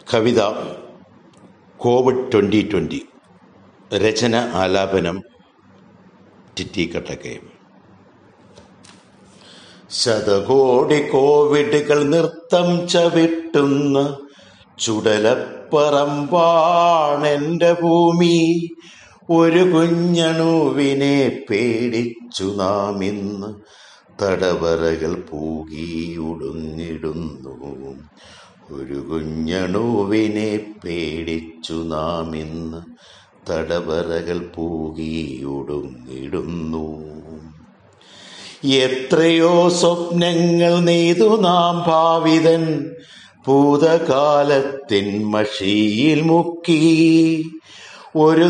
കവിത Covid twenty twenty രചന ആലാപനം ടിറ്റി കട്ടക്കയം ശതകോടി കോവിഡുകൾ നൃത്തം ചവിട്ടുന്ന ചുടലപ്പറമ്പാണെന്റെ ഭൂമി ഒരു കുഞ്ഞണുവിനെ പേടിച്ചു നാം ഇന്ന് തടവറകൾ പൂകിയുടുങ്ങിടുന്നു ഒരു കുഞ്ഞണുവിനെ പേടിച്ചു നാം ഇന്ന് തടവറകൾ പൂകിയുടുങ്ങിടുന്നു എത്രയോ സ്വപ്നങ്ങൾ നെയ്തു നാം ഭാവിതൻ ഭൂതകാലത്തിൻ മഷിയിൽ മുക്കി ഒരു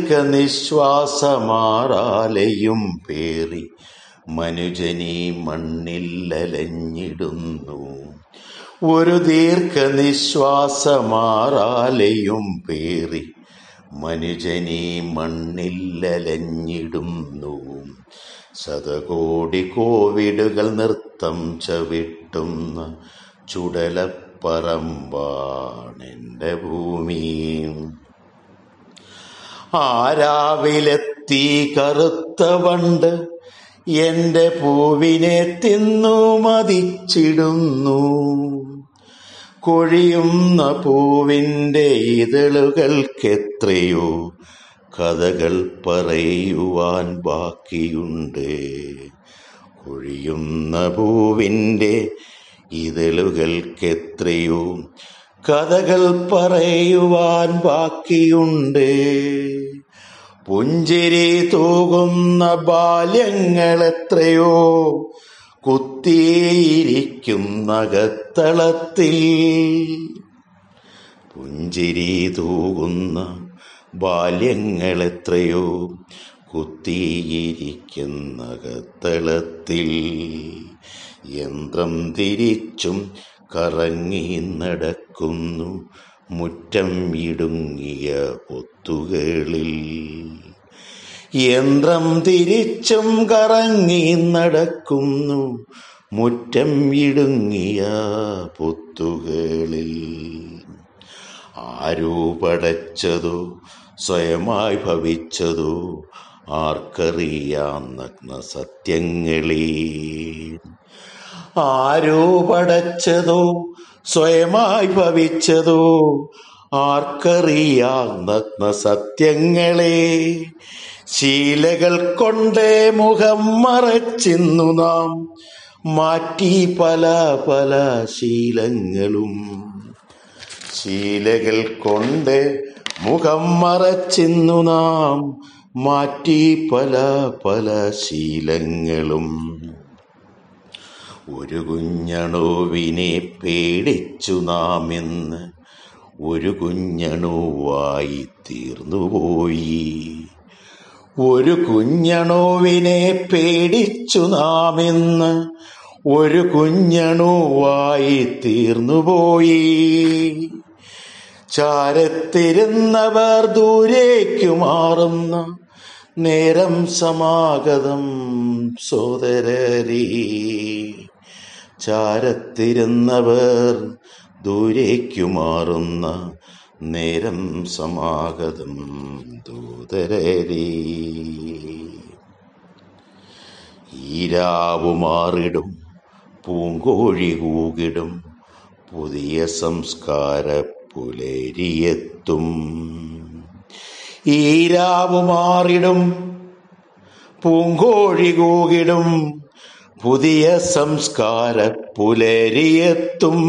ദീർഘനിശ്വാസമാറാലയും പേറി മനുജനീ മണ്ണില്ലലഞ്ഞിടുന്നു ഒരു ദീർഘനിശ്വാസമാറാലയും പേറി മനുജനീ മണ്ണില്ലലഞ്ഞിടുന്നു ശതകോടി കോവിഡുകൾ നൃത്തം ചവിട്ടുന്ന ചുടലപ്പറമ്പാണെന്റെ ഭൂമി ആരാവിലെത്തി കറുത്ത വണ്ട് എന്റെ പൂവിനെ തിന്നു മതിച്ചിടുന്നു കൊഴിയുന്ന പൂവിൻ്റെ ഇതളുകൾക്കെത്രയോ കഥകൾ പറയുവാൻ ബാക്കിയുണ്ട് കൊഴിയുന്ന പൂവിൻ്റെ ഇതളുകൾക്കെത്രയോ കഥകൾ പറയുവാൻ ബാക്കിയുണ്ട് പുഞ്ചിരി തൂകുന്ന ബാല്യങ്ങൾ എത്രയോ കുത്തിയിരിക്കുന്നകത്തളത്തിൽ പുഞ്ചിരി തൂകുന്ന ബാല്യങ്ങൾ എത്രയോ കുത്തിയിരിക്കുന്നകത്തളത്തിൽ യന്ത്രം തിരിച്ചും കറങ്ങി നടക്കുന്നു മുറ്റം ഇടുങ്ങിയ ഒത്തുകളിൽ യന്ത്രം തിരിച്ചും കറങ്ങി നടക്കുന്നു മുറ്റം ഇടുങ്ങിയ പൊത്തുകളിൽ ആരോ പടച്ചതോ സ്വയമായി ഭവിച്ചതോ ആർക്കറിയാം നഗ്ന സത്യങ്ങളെ ആരോ പടച്ചതോ സ്വയമായി ഭവിച്ചതോ ആർക്കറിയാം നഗ്ന സത്യങ്ങളെ ശീലകൾ കൊണ്ടേ മുഖം മറച്ചിന്നു നാം മാറ്റി പല പല ശീലങ്ങളും ശീലകൾ കൊണ്ട് മുഖം മറച്ചിന്നു നാം മാറ്റി പല പല ശീലങ്ങളും ഒരു കുഞ്ഞണുവിനെ പേടിച്ചു നാം ഇന്ന് ഒരു കുഞ്ഞണുവായി തീർന്നുപോയി ഒരു കുഞ്ഞണുവിനെ പേടിച്ചു നാം ഇന്ന് ഒരു കുഞ്ഞണുവായി തീർന്നുപോയി ചാരത്തിരുന്നവർ ദൂരേക്കു മാറുന്ന നേരം സമാഗതം സോദരരീ ചാരത്തിരുന്നവർ ദൂരേക്കു മാറുന്ന നേരം സമാഗതം ദൂതരരീ ഈരാവു മാറിടും പൂങ്കോഴി കൂകിടും പുതിയ സംസ്കാര പുലരിയെത്തും ഈരാവു മാറിടും പൂങ്കോഴി കൂകിടും പുതിയ സംസ്കാര പുലരിയെത്തും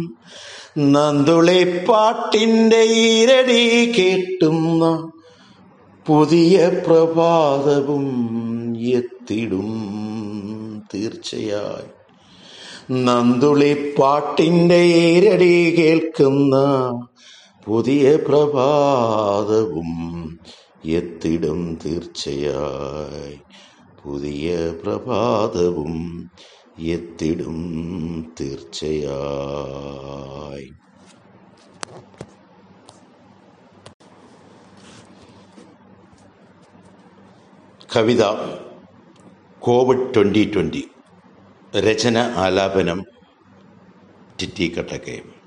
നന്തുളിപ്പാട്ടിൻ്റെ ഈരടി കേട്ടുന്ന പുതിയ പ്രഭാതവും എത്തിടും തീർച്ചയായി നന്തുളിപ്പാട്ടിൻ്റെ ഈരടി കേൾക്കുന്ന പുതിയ പ്രഭാതവും എത്തിടും തീർച്ചയായി പുതിയ പ്രഭാതവും എത്തിടും തീർച്ചയായി കവിത കോവിഡ് ട്വൻ്റി ട്വൻ്റി രചന ആലാപനം ടിറ്റി കട്ടക്കയം